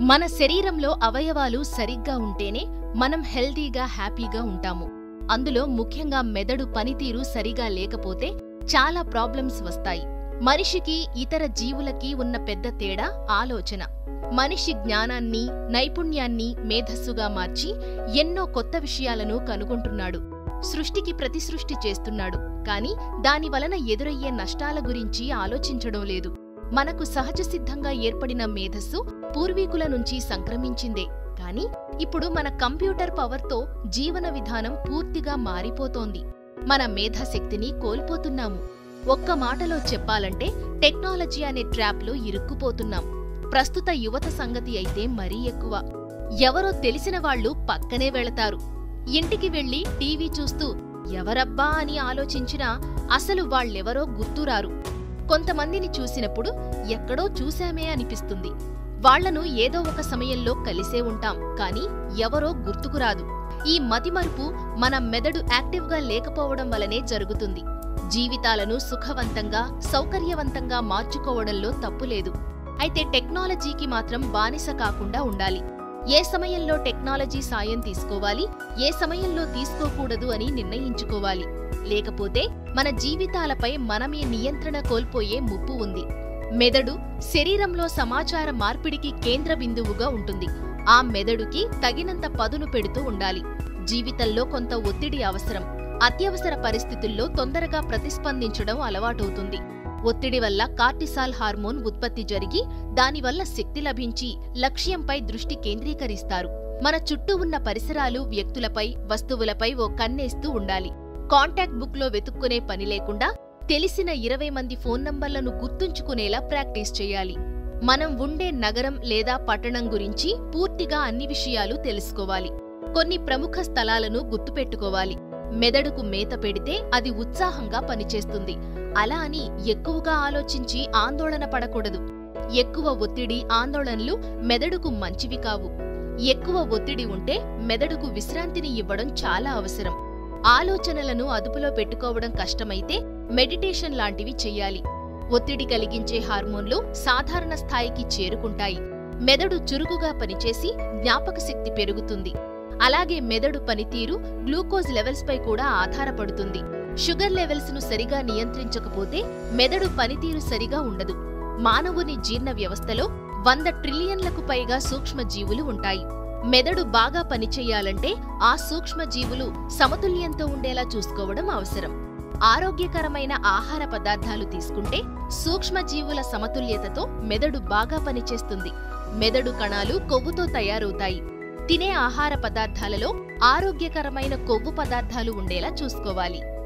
మన శరీరంలో అవయవాలు సరిగ్గా ఉంటేనే మనం హెల్తీగా హ్యాపీగా ఉంటాము అందులో ముఖ్యంగా మెదడు పనితీరు సరిగా లేకపోతే చాలా ప్రాబ్లమ్స్ వస్తాయి మనిషికి ఇతర జీవులకి ఉన్న పెద్ద తేడా ఆలోచన మనిషి జ్ఞానాన్ని నైపుణ్యాన్ని మేధస్సుగా మార్చి ఎన్నో కొత్త విషయాలను కనుగొంటున్నాడు సృష్టికి ప్రతిసృష్టి చేస్తున్నాడు కాని దాని వలన ఎదురయ్యే నష్టాల గురించి ఆలోచించడం లేదు మనకు సహజ సిద్ధంగా ఏర్పడిన మేధస్సు పూర్వీకుల నుంచి సంక్రమించిందే కాని ఇప్పుడు మన కంప్యూటర్ పవర్తో జీవన విధానం పూర్తిగా మారిపోతోంది మన మేధాశక్తిని కోల్పోతున్నాము ఒక్క మాటలో చెప్పాలంటే టెక్నాలజీ అనే ట్రాప్లో ఇరుక్కుపోతున్నాం ప్రస్తుత యువత సంగతి అయితే మరీ ఎక్కువ ఎవరో తెలిసిన వాళ్ళు పక్కనే వెళతారు ఇంటికి వెళ్లి టీవీ చూస్తూ ఎవరబ్బా అని ఆలోచించినా అసలు వాళ్ళెవరో గుర్తురారు కొంతమందిని చూసినప్పుడు ఎక్కడో చూశామే అనిపిస్తుంది వాళ్లను ఏదో ఒక సమయంలో కలిసే ఉంటాం కానీ ఎవరో గుర్తుకురాదు ఈ మతిమరుపు మన మెదడు యాక్టివ్గా లేకపోవడం వలనే జరుగుతుంది జీవితాలను సుఖవంతంగా సౌకర్యవంతంగా మార్చుకోవడంలో తప్పులేదు అయితే టెక్నాలజీకి మాత్రం బానిస కాకుండా ఉండాలి ఏ సమయంలో టెక్నాలజీ సాయం తీసుకోవాలి ఏ సమయంలో తీసుకోకూడదు అని నిర్ణయించుకోవాలి లేకపోతే మన జీవితాలపై మనమే నియంత్రణ కోల్పోయే ముప్పు ఉంది మెదడు శరీరంలో సమాచార మార్పిడికి కేంద్ర బిందువుగా ఉంటుంది ఆ మెదడుకి తగినంత పదును పెడుతూ ఉండాలి జీవితంలో కొంత ఒత్తిడి అవసరం అత్యవసర పరిస్థితుల్లో తొందరగా ప్రతిస్పందించడం అలవాటవుతుంది ఒత్తిడి వల్ల కార్టిసాల్ హార్మోన్ ఉత్పత్తి జరిగి దానివల్ల శక్తి లభించి లక్ష్యంపై దృష్టి కేంద్రీకరిస్తారు మన చుట్టూ ఉన్న పరిసరాలు వ్యక్తులపై వస్తువులపై ఓ కన్నేస్తూ ఉండాలి కాంటాక్ట్ బుక్లో వెతుక్కునే పని లేకుండా తెలిసిన ఇరవై మంది ఫోన్ నంబర్లను గుర్తుంచుకునేలా ప్రాక్టీస్ చేయాలి మనం ఉండే నగరం లేదా పట్టణం గురించి పూర్తిగా అన్ని విషయాలు తెలుసుకోవాలి కొన్ని ప్రముఖ స్థలాలను గుర్తుపెట్టుకోవాలి మెదడుకు మేత పెడితే అది ఉత్సాహంగా పనిచేస్తుంది అలా అని ఎక్కువగా ఆలోచించి ఆందోళన పడకూడదు ఎక్కువ ఒత్తిడి ఆందోళనలు మెదడుకు మంచివి కావు ఎక్కువ ఒత్తిడి ఉంటే మెదడుకు విశ్రాంతిని ఇవ్వడం చాలా అవసరం ఆలోచనలను అదుపులో పెట్టుకోవడం కష్టమైతే మెడిటేషన్ లాంటివి చెయ్యాలి ఒత్తిడి కలిగించే హార్మోన్లు సాధారణ స్థాయికి చేరుకుంటాయి మెదడు చురుకుగా పనిచేసి జ్ఞాపక శక్తి పెరుగుతుంది అలాగే మెదడు పనితీరు గ్లూకోజ్ లెవెల్స్ పై కూడా ఆధారపడుతుంది షుగర్ లెవెల్స్ ను సరిగా నియంత్రించకపోతే మెదడు పనితీరు సరిగా ఉండదు మానవుని జీర్ణ వ్యవస్థలో వంద ట్రిలియన్లకు పైగా సూక్ష్మజీవులు ఉంటాయి మెదడు బాగా పనిచేయాలంటే ఆ సూక్ష్మజీవులు సమతుల్యంతో ఉండేలా చూసుకోవడం అవసరం ఆరోగ్యకరమైన ఆహార పదార్థాలు తీసుకుంటే సూక్ష్మజీవుల సమతుల్యతతో మెదడు బాగా పనిచేస్తుంది మెదడు కణాలు కొవ్వుతో తయారవుతాయి తినే ఆహార పదార్థాలలో ఆరోగ్యకరమైన కొవ్వు పదార్థాలు ఉండేలా చూసుకోవాలి